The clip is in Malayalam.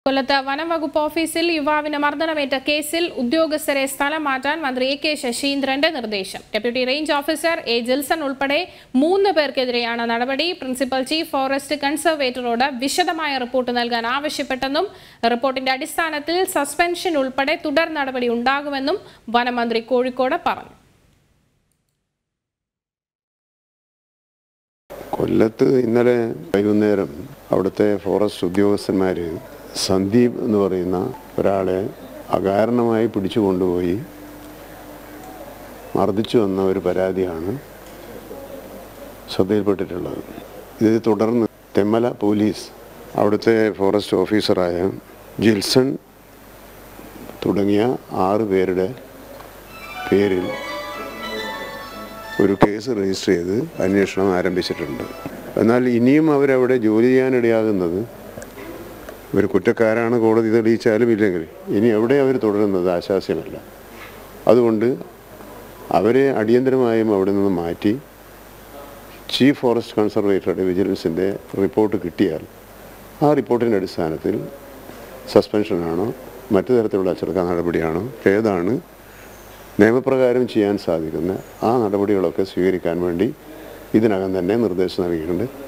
കൊല്ലത്ത് വനംവകുപ്പ് ഓഫീസിൽ യുവാവിന് മർദ്ദനമേറ്റ കേസിൽ ഉദ്യോഗസ്ഥരെ സ്ഥലം മാറ്റാൻ മന്ത്രി എ കെ ശശീന്ദ്രന്റെ നിർദ്ദേശം deputy range officer A Jilson ഉൾപ്പെടെ മൂന്ന് പേർക്കെതിരെയാണ് നടപടി പ്രിൻസിപ്പൽ ചീഫ് ഫോറസ്റ്റ് കൺസർവേറ്ററോട് വിശദമായ റിപ്പോർട്ട് നൽകാൻ ആവശ്യപ്പെട്ടെന്നും റിപ്പോർട്ടിന്റെ അടിസ്ഥാനത്തിൽ സസ്പെൻഷൻ ഉൾപ്പെടെ തുടർ നടപടി ഉണ്ടാകുമെന്നും വനമന്ത്രി കോഴിക്കോട് പറഞ്ഞു കൊല്ലത്ത് ഇന്നലെ വൈകുന്നേരം അവിടുത്തെ ഫോറസ്റ്റ് ഉദ്യോഗസ്ഥന്മാർ സന്ദീപ് എന്ന് പറയുന്ന ഒരാളെ അകാരണമായി പിടിച്ചു കൊണ്ടുപോയി മർദ്ദിച്ചു വന്ന ഒരു പരാതിയാണ് ശ്രദ്ധയിൽപ്പെട്ടിട്ടുള്ളത് ഇത് തുടർന്ന് തെമ്മല പോലീസ് അവിടുത്തെ ഫോറസ്റ്റ് ഓഫീസറായ ജിൽസൺ തുടങ്ങിയ ആറ് പേരുടെ പേരിൽ ഒരു കേസ് രജിസ്റ്റർ ചെയ്ത് അന്വേഷണം ആരംഭിച്ചിട്ടുണ്ട് എന്നാൽ ഇനിയും അവരവിടെ ജോലി ചെയ്യാനിടയാകുന്നത് ഒരു കുറ്റക്കാരാണ് കോടതി തെളിയിച്ചാലും ഇല്ലെങ്കിൽ ഇനി എവിടെ അവർ തുടരുന്നത് ആശാസ്യമല്ല അതുകൊണ്ട് അവരെ അടിയന്തരമായും അവിടെ നിന്ന് മാറ്റി ചീഫ് ഫോറസ്റ്റ് കൺസർവേറ്ററുടെ വിജിലൻസിൻ്റെ റിപ്പോർട്ട് കിട്ടിയാൽ ആ റിപ്പോർട്ടിൻ്റെ അടിസ്ഥാനത്തിൽ സസ്പെൻഷനാണോ മറ്റു തരത്തിലുള്ള അച്ചടക്ക നടപടിയാണോ ഏതാണ് നിയമപ്രകാരം ചെയ്യാൻ സാധിക്കുന്ന ആ നടപടികളൊക്കെ സ്വീകരിക്കാൻ വേണ്ടി ഇതിനകം തന്നെ നിർദ്ദേശം നൽകിയിട്ടുണ്ട്